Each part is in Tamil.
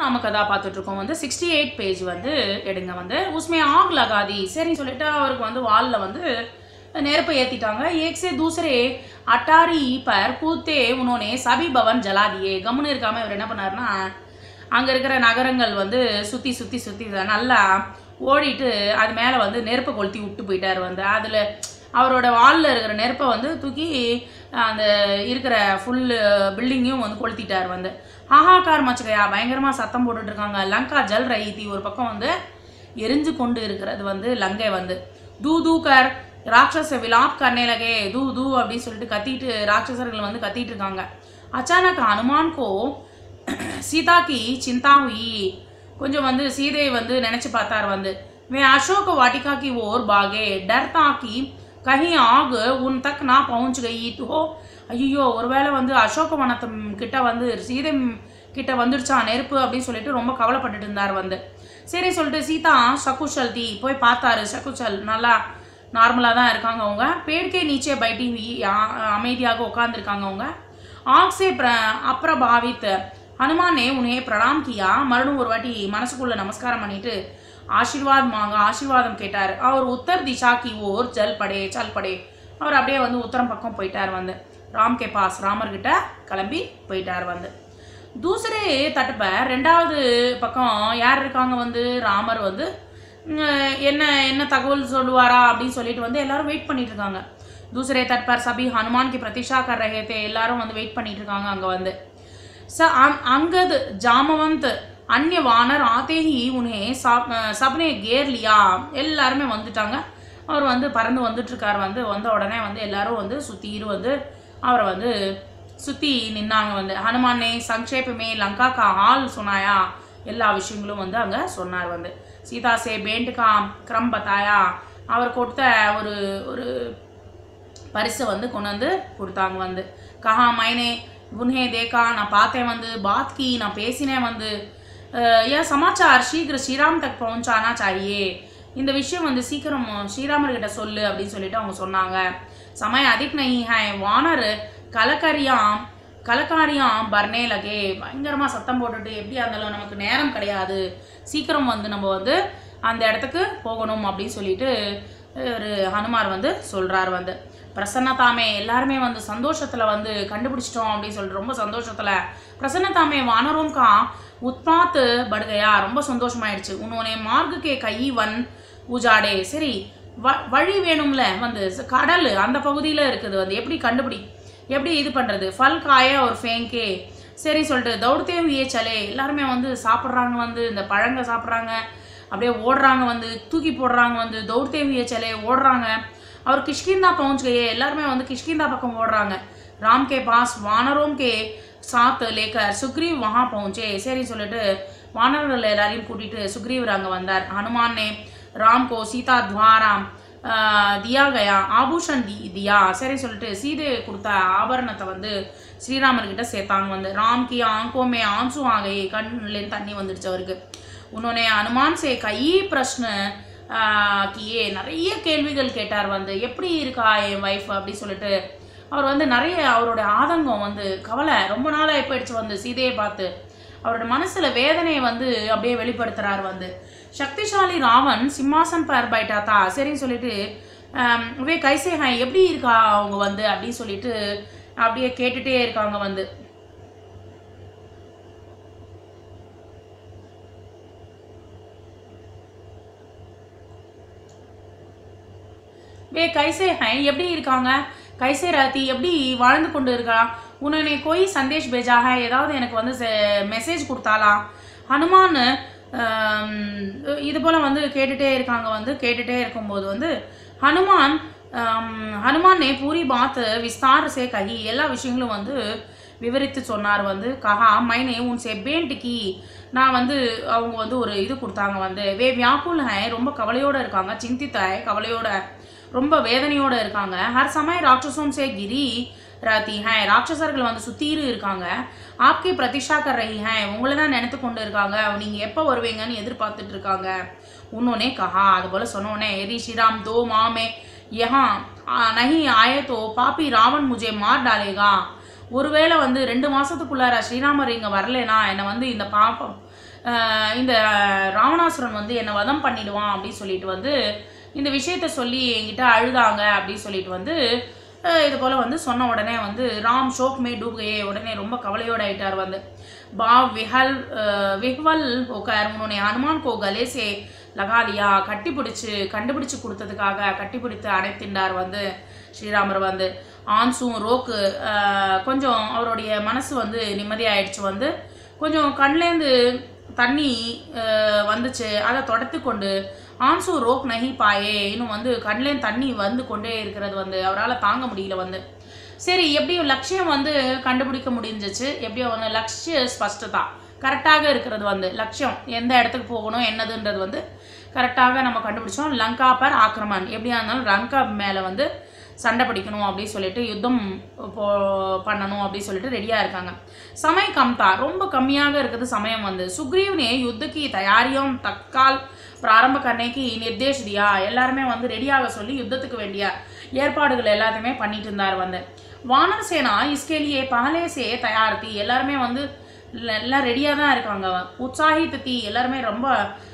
நாம கதா பார்த்துட்டு இருக்கோம் வந்து சிக்ஸ்டி எயிட் பேஜ் வந்து எடுங்க வந்து உஸ்மே ஆக் லகாதி சரின்னு சொல்லிட்டு அவருக்கு வந்து வாலில் வந்து நெருப்பை ஏற்றிட்டாங்க एक से दूसरे अटारी पर कूदते उन्होंने सभी भवन जला दिए கம்முன்னு இருக்காம இவர் என்ன பண்ணாருன்னா அங்கே இருக்கிற நகரங்கள் வந்து சுற்றி சுற்றி சுற்றி நல்லா ஓடிட்டு அது மேலே வந்து நெருப்பை கொளுத்தி விட்டு போயிட்டார் வந்து அதில் அவரோட வாலில் இருக்கிற நெருப்பை வந்து தூக்கி அந்த இருக்கிற ஃபுல் பில்டிங்கையும் வந்து கொளுத்திட்டார் வந்து ஹாஹாக்கார் மச்சகையா பயங்கரமாக சத்தம் போட்டுட்டு இருக்காங்க லங்கா ஜல் ரஹீதி ஒரு பக்கம் வந்து எரிஞ்சு கொண்டு இருக்கிறது வந்து லங்கை வந்து தூ தூக்கர் ராட்சச விலாப் கர்னே லகே தூ தூ அப்படின்னு சொல்லிட்டு கத்திட்டு ராட்சசர்கள் வந்து கத்திட்டு இருக்காங்க அச்சானக் அனுமான் கோ சீதா கி சிந்தா ஹுயி கொஞ்சம் வந்து சீதையை வந்து நினைச்சு பார்த்தார் வந்து வே அசோக வாட்டிகா की ओर भागे डर था कि कहीं आग उन तक ना पहुंच गई तो ஐயோ ஒருவேளை வந்து அசோக வனத்தம் கிட்ட வந்து சீதை கிட்ட வந்துடுச்சா நெருப்பு அப்படின்னு சொல்லிட்டு ரொம்ப கவலைப்பட்டுட்டு இருந்தார் வந்து சரி சொல்லிட்டு சீதா சகுஷல் தி போய் பார்த்தாரு சகுஷல் நல்லா நார்மலாக தான் இருக்காங்க அவங்க பேட்கே நீச்சே பைட்டி हुई, ஆ- அமைதியாக உட்காந்துருக்காங்க அவங்க ஆக் से प्र अप्रभावित हनुमान ने उन्हें प्रणाम किया மறுபடியும் ஒரு வாட்டி மனசுக்குள்ள நமஸ்காரம் பண்ணிட்டு ஆசீர்வாத் மாங்க ஆசீர்வாதம் கேட்டார் அவர் உத்தர் திசா கி ஓர் ஜல் படே சல் படே அவர் அப்படியே வந்து உத்தரம் பக்கம் போயிட்டார் வந்து ராம் கே பாஸ் ராமர்கிட்ட கிளம்பி போயிட்டார் வந்து தூசரே தட்டுப்ப ரெண்டாவது பக்கம் யார் இருக்காங்க வந்து ராமர் வந்து உம், என்ன என்ன தகவல் சொல்லுவாரா அப்படின்னு சொல்லிட்டு வந்து எல்லாரும் வெயிட் பண்ணிட்டு இருக்காங்க दूसरे तट पर सभी हनुमान की प्रतीक्षा कर रहे थे எல்லாரும் வந்து வெயிட் பண்ணிட்டு இருக்காங்க அங்க வந்து स अं- अंगद जामवंत अन्य वानर आते ही उन्हें सब सबने घेर लिया எல்லாருமே வந்துட்டாங்க அவர் வந்து பறந்து வந்துட்டு இருக்கார் வந்து வந்த உடனே வந்து எல்லாரும் வந்து சுத்தீரு வந்து அவரை வந்து சுத்தி நின்னாங்க வந்து ஹனுமானே சங்கேபமே லங்கா கா ஹால் சுனாயா எல்லா விஷயங்களும் வந்து அங்க சொன்னார் வந்து சீதா சே பேண்ட் கா கிரம் பத்தாயா அவர் கொடுத்த ஒரு ஒரு பரிசை வந்து கொண்டு வந்து கொடுத்தாங்க வந்து கஹா மைனே உன்ஹே தேக்கா நான் பார்த்தேன் வந்து பாத் கி நான் பேசினேன் வந்து அஹ், यह समाचार शीघ्र श्रीराम तक पहुंचाना चाहिए இந்த விஷயம் வந்து சீக்கிரம் ஸ்ரீராமர்கிட்ட சொல்லு அப்படின்னு சொல்லிட்டு அவங்க சொன்னாங்க சமய அதிக் நஹி ஹை வானர் கலக்கரியாம் கலக்காரியாம் பர்னே லகே பயங்கரமாக சத்தம் போட்டுட்டு எப்படியா இருந்தாலும் நமக்கு நேரம் கிடையாது சீக்கிரம் வந்து நம்ம வந்து அந்த இடத்துக்கு போகணும் அப்படின்னு சொல்லிட்டு ஒரு ஹனுமார் வந்து சொல்றார் வந்து பிரசன்னதாமே எல்லாருமே வந்து சந்தோஷத்துல வந்து கண்டுபிடிச்சிட்டோம் அப்படின்னு சொல்லிட்டு ரொம்ப சந்தோஷத்துல பிரசன்னதாமே வானரோம் கா உத்பாத்து படுகையா ரொம்ப சந்தோஷமாயிடுச்சு உன்னோனே மார்க்குக்கே கைவன் உஜாடே சரி வ வழி வேணும்ல வந்து ச- கடல் அந்த பகுதியில் இருக்குது வந்து எப்படி கண்டுபிடி எப்படி இது பண்ணுறது ஃபல் காய ஒரு ஃபேங்கே சரி சொல்லிட்டு தௌடத்தே வியே சலே எல்லாருமே வந்து சாப்பிட்றாங்க வந்து இந்த பழங்க சாப்பிட்றாங்க அப்படியே ஓடுறாங்க வந்து தூக்கி போடுறாங்க வந்து தௌடத்தே வியே சலே ஓடுறாங்க அவர் கிஷ்கிந்தா பहुंच गए எல்லாருமே வந்து கிஷ்கிந்தா பக்கம் ஓடுறாங்க ராம் கே பாஸ் வானரோம் கே சாத் லேக்கர் சுக்ரீவ் வஹா பहुंचे சரி சொல்லிட்டு வானர்கள் எல்லாரையும் கூட்டிட்டு சுக்ரீவர் அங்கே வந்தார் ஹனுமான் ने ராம் கோ சீதா துவாராம் ஆஹ், தியா கயா ஆபூஷன் தி தியா சரி சொல்லிட்டு சீதை கொடுத்த ஆபரணத்தை வந்து ஸ்ரீராமர்கிட்ட சேர்த்தாங்க வந்து ராம் கி ஆங்கோமே ஆன்சு ஆகை கண்ணுலேருந்து தண்ணி வந்துடுச்சு அவருக்கு உன்னோனே அனுமான் சே கை பிரஷ்ன ஆஹ், கியே நிறைய கேள்விகள் கேட்டார் வந்து எப்படி இருக்கா என் ஒய்ஃப் அப்படி சொல்லிட்டு அவர் வந்து நிறைய அவரோட ஆதங்கம் வந்து கவலை ரொம்ப நாளாக போயிடுச்சு வந்து சீதையை பார்த்து அவரோட மனசுல வேதனையை வந்து அப்படியே வெளிப்படுத்துறார் வந்து சக்திசாலி ராவன் சிம்மாசன் பர் பைட்டாத்தா சரின்னு சொல்லிட்டு ஆம், வே கைசே ஹாய் எப்படி இருக்கா அவங்க வந்து அப்படின்னு சொல்லிட்டு அப்படியே கேட்டுட்டே இருக்காங்க வந்து வே கைசே ஹை எப்படி இருக்காங்க கைசே ராத்தி எப்படி வாழ்ந்து கொண்டு இருக்கா உன்னை கோய் சந்தேஷ் பேஜா ஹை ஏதாவது எனக்கு வந்து மெசேஜ் கொடுத்தாளா ஹனுமான் ஆம், இது போல் வந்து கேட்டுட்டே இருக்காங்க வந்து கேட்டுட்டே இருக்கும்போது வந்து ஹனுமான் ஆம், ஹனுமான் நே பூரி பாத் விஸ்தார் சே கஹி எல்லா விஷயங்களும் வந்து விவரித்து சொன்னார் வந்து கஹா மைனே உன் செப்பேன்ட்டுக்கி நான் வந்து அவங்க வந்து ஒரு இது கொடுத்தாங்க வந்து வே வியாக்குல் ஹை ரொம்ப கவலையோட இருக்காங்க சிந்தித்தாய் கவலையோட ரொம்ப வேதனையோட இருக்காங்க ஹர் சமய ராட்சசோம் சே கிரி ராத்தி ஹே ராட்சசர்கள் வந்து சுத்தீரு இருக்காங்க ஆப்கே பிரதிஷா கர் ரஹி ஹே உங்களை தான் நினைத்து கொண்டு இருக்காங்க நீங்க எப்போ வருவீங்கன்னு எதிர்பார்த்துட்டு இருக்காங்க உன்னோனே கஹா அது போல சொன்னோனே எரி ஸ்ரீராம் தோ மாமே யஹா ஆ, நஹி ஆயே தோ பாப்பி ராவன் முஜே மார் டாலேகா ஒருவேளை வந்து ரெண்டு மாசத்துக்குள்ளார ஸ்ரீராமர் இங்க வரலைனா என்னை வந்து இந்த பாப்பம் அஹ், இந்த ராவணாசுரன் வந்து என்னை வதம் பண்ணிடுவான் அப்படின்னு சொல்லிட்டு வந்து இந்த விஷயத்த சொல்லி என்கிட்ட அழுதாங்க அப்படின்னு சொல்லிட்டு வந்து அஹ், இது போல் வந்து சொன்ன உடனே வந்து ராம் ஷோக் மே டூபே உடனே ரொம்ப கவலையோடு ஆயிட்டார் வந்து பா விஹல் அஹ், விஹ்வல் ஹோக்கர் உன்னோட ஹனுமான் கோ கலே சே லகா லியா கட்டிப்பிடிச்சு கண்டுபிடிச்சு கொடுத்ததுக்காக கட்டிப்பிடித்து அடைத்தின்றார் வந்து ஸ்ரீராமர் வந்து ஆன்சும் ரோக்கு அஹ், கொஞ்சம் அவருடைய மனசு வந்து நிம்மதியாயிடுச்சு வந்து கொஞ்சம் கண்லேருந்து தண்ணி அஹ், வந்துச்சு அதை தொடத்து கொண்டு ஆன்சு ரோக் நகி பாயே இன்னும் வந்து கண்லேருந்து தண்ணி வந்து கொண்டே இருக்கிறது வந்து அவரால் தாங்க முடியல வந்து சரி எப்படியும் லட்சியம் வந்து கண்டுபிடிக்க முடிஞ்சிச்சு எப்படியோ வந்து லட்சிய ஸ்பஷ்டதா கரெக்டாக இருக்கிறது வந்து லட்சியம் எந்த இடத்துக்கு போகணும் என்னதுன்றது வந்து கரெக்டாக நம்ம கண்டுபிடிச்சோம் லங்கா பர் ஆக்ரமன் எப்படியா இருந்தாலும் லங்கா மேலே வந்து சண்டை பிடிக்கணும் அப்படின்னு சொல்லிட்டு யுத்தம் போ பண்ணணும் அப்படின்னு சொல்லிட்டு ரெடியாக இருக்காங்க சமய கம்தா ரொம்ப கம்மியாக இருக்குது சமயம் வந்து சுக்ரீவ் ने युद्ध की तैयारियों तत्काल प्रारंभ करने की निर्देश दिया எல்லாருமே வந்து ரெடியாக சொல்லி யுத்தத்துக்கு வேண்டிய ஏற்பாடுகள் எல்லாத்தையுமே பண்ணிட்டு இருந்தார் வந்து வானர் சேனா இஸ்கேலியே பகலே சே தயார் தி எல்லாருமே வந்து எல்லாம் எல்லாம் ரெடியாக தான் இருக்காங்க உற்சாகித்து தீ எல்லாருமே ரொம்ப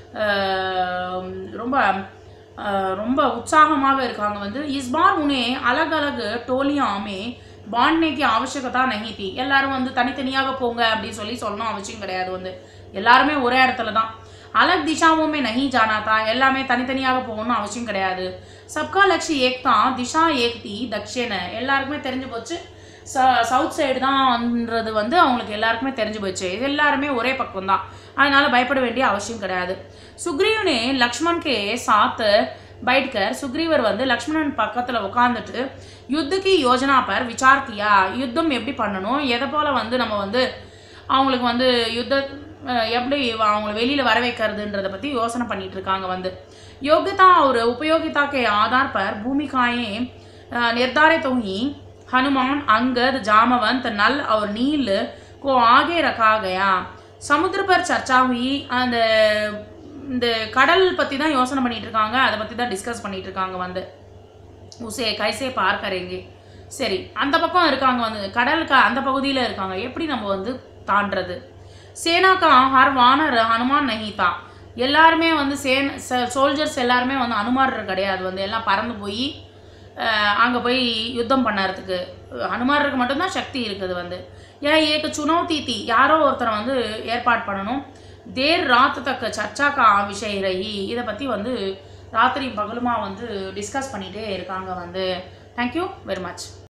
அஹ், ரொம்ப அஹ், ரொம்ப உற்சாகமாக இருக்காங்க வந்து இஸ் பார் உனே அலக் அலக் டோலியாமே பாண்ட்னேக்கு ஆவசியகதா நகி தி எல்லாரும் வந்து தனித்தனியாக போங்க அப்படின்னு சொல்லி சொல்லணும் அவசியம் கிடையாது வந்து எல்லாருமே ஒரே இடத்துல தான் அலக் திஷாவுமே நகி ஜானாதா எல்லாமே தனித்தனியாக போகணும்னு அவசியம் கிடையாது சப்கா லட்சிய ஏக் தான் திஷா ஏக் தி தக்ஷேன எல்லாருக்குமே தெரிஞ்சு போச்சு ச சவுத் சைடு தான்ன்றது வந்து அவங்களுக்கு எல்லாருக்குமே தெரிஞ்சு போச்சு இது எல்லாருமே ஒரே பக்கம் தான் அதனால பயப்பட வேண்டிய அவசியம் கிடையாது சுக்ரீவனே லக்ஷ்மண் கே சாத்து பைட்கர் சுக்ரீவர் வந்து லக்ஷ்மணன் பக்கத்தில் உட்காந்துட்டு யுத்தக்கு யோஜனா பர் விசார்த்தியா யுத்தம் எப்படி பண்ணணும் எதை போல் வந்து நம்ம வந்து அவங்களுக்கு வந்து யுத்த அஹ், எப்படி அவங்கள வெளியில் வர வைக்கிறதுன்றதை பற்றி யோசனை பண்ணிட்டு இருக்காங்க வந்து योग्यता और उपयोगिता के आधार पर भूमिकाएं अ, निर्धारित हुई हनुमान अंगद जामवंत नल और नील को आगे रखा गया समुद्र पर चर्चा हुई அந்த இந்த கடல் பற்றி தான் யோசனை பண்ணிட்டு இருக்காங்க அதை பற்றி தான் டிஸ்கஸ் பண்ணிட்டு இருக்காங்க வந்து உசே கைசே பார் கரேங்கே சரி அந்த பக்கம் இருக்காங்க வந்து கடலுக்கு அந்த பகுதியில் இருக்காங்க எப்படி நம்ம வந்து தாண்டுறது சேனாக்கா ஹர் வானர் ஹனுமான் நஹிதா எல்லாருமே வந்து சேன் சோல்ஜர்ஸ் எல்லாருமே வந்து அனுமார் கிடையாது வந்து எல்லாம் பறந்து போய் அங்கே போய் யுத்தம் பண்ணறதுக்கு ஹனுமாருக்கு மட்டும்தான் சக்தி இருக்குது வந்து ஏன் ஏக்கு சுனௌதி தி யாரோ ஒருத்தரை வந்து ஏற்பாடு பண்ணணும் தேர் ராத்து தக்க சர்ச்சா கா விஷய ரஹி இதை பற்றி வந்து ராத்திரி பகலுமா வந்து டிஸ்கஸ் பண்ணிகிட்டே இருக்காங்க வந்து தேங்க்யூ வெரி மச்